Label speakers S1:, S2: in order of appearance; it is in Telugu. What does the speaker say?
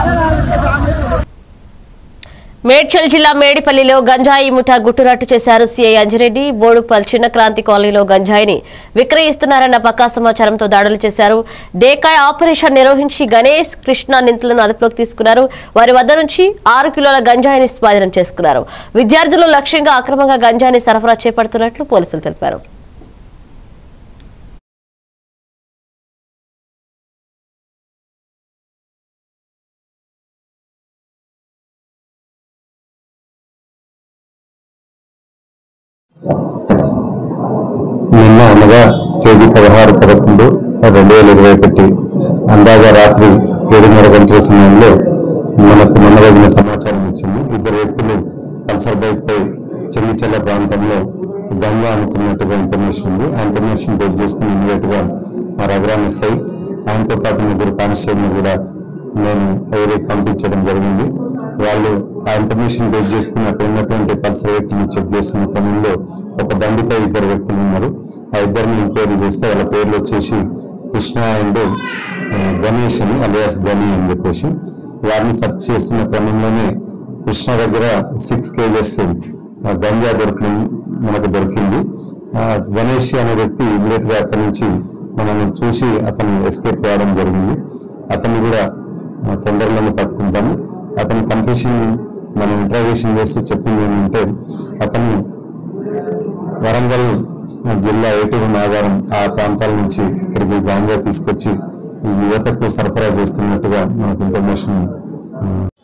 S1: మేడ్చల్ జిల్లా మేడిపల్లిలో గంజాయి ముఠా గుట్టురట్టు చేశారు సీఐ అంజిరెడ్డి బోడుపల్ చిన్న క్రాంతి కాలనీలో గంజాయిని విక్రయిస్తున్నారన్న పక్కా సమాచారంతో దాడులు చేశారు దేకాయ్ ఆపరేషన్ నిర్వహించి గణేష్ కృష్ణ నిందితులను అదుపులోకి తీసుకున్నారు వారి వద్ద నుంచి ఆరు కిలోల గంజాయిని స్వాధీనం చేసుకున్నారు విద్యార్థులు లక్ష్యంగా అక్రమంగా గంజాయిని సరఫరా చేపడుతున్నట్లు పోలీసులు తెలిపారు
S2: నిన్న అనగా తేదీ పదహారు పదకొండు రెండు వేల ఇరవై ఒకటి అందాగా రాత్రి ఏడున్నర గంటల సమయంలో మనకు నమ్మదగిన సమాచారం వచ్చింది ఇద్దరు వ్యక్తులు పల్సర్ బైక్ పై చెల్లిచెల్ల ప్రాంతంలో గంగా అమ్ముతున్నట్టుగా ఇన్ఫర్మేషన్ ఉంది ఆ ఇన్ఫర్మేషన్ బేస్ చేసుకుని ఇమీడియట్ గా మా రఘురామ్ ఎస్ఐ ఆయనతో పాటు ముగ్గురు కానిస్టేబుల్ కూడా నేను ఏరియాకి పంపించడం జరిగింది వాళ్ళు ఆ ఇన్ఫర్మేషన్ బేస్ చేసుకుని అక్కడ ఉన్నటువంటి పల్సర్ వెహికల్ చెక్ చేస్తున్న క్రమంలో ఒక బండిపై ఇద్దరు వ్యక్తులు ఉన్నారు ఆ ఇద్దరిని ఎంక్వైరీ చేస్తే వాళ్ళ పేర్లు వచ్చేసి కృష్ణ అండ్ ఆ, గణేష్ అని అలియాస్ గని అని చెప్పేసి వారిని సెర్చ్ చేస్తున్న క్రమంలోనే కృష్ణ దగ్గర సిక్స్ కేజెస్ గంజా దొరికి మనకు దొరికింది ఆ, గణేష్ అనే వ్యక్తి ఇమీడియట్ గా అక్కడి నుంచి మనల్ని చూసి అతను ఎస్కేప్ కావడం జరిగింది అతన్ని కూడా ఆ, తొందరలోనే పట్టుకుంటాము అతని కన్ఫెషన్ మనం ఇంటర్వ్యూషన్ చేసి చెప్పింది ఏంటంటే అతను వరంగల్ జిల్లా ఏటూరు నాగారం ఆ ప్రాంతాల నుంచి ఇక్కడికి గాంజా తీసుకొచ్చి ఈ యువతకు సరఫరా చేస్తున్నట్టుగా మనకు ఇన్ఫర్మేషన్ ఆ,